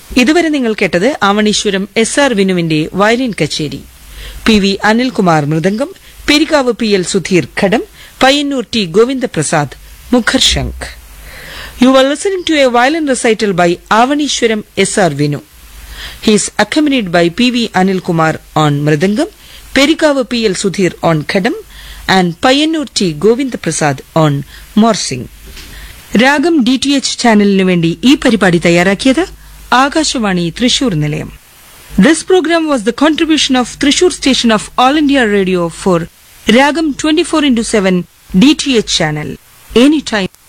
ഇതുവരെ നിങ്ങൾ കേട്ടത് ആവണീശ്വരം എസ് ആർ വിനുവിന്റെ വയലിൻ കച്ചേരി P V Anilkumar mridangam Perikkavu P L Sudheer ghatam Payyanur T Govindaprasad മുഖർ ശംഖ് you are listening to a violin recital by Avaneeswaram S R Vinu He is accompanied by P.V. Anil Kumar on Mridangam, Perikavu P.L. Sudhir on Khadam, and Payanur T. Govind Prasad on Morsing. Raagam D T H ചാനലിനു വേണ്ടി ഈ പരിപാടി തയ്യാറാക്കിയത് ആകാശവാണി തൃശൂർ നിലയം this programme was the contribution of Thrissur station of All India Radio for Raagam twenty four into seven D T H channel any time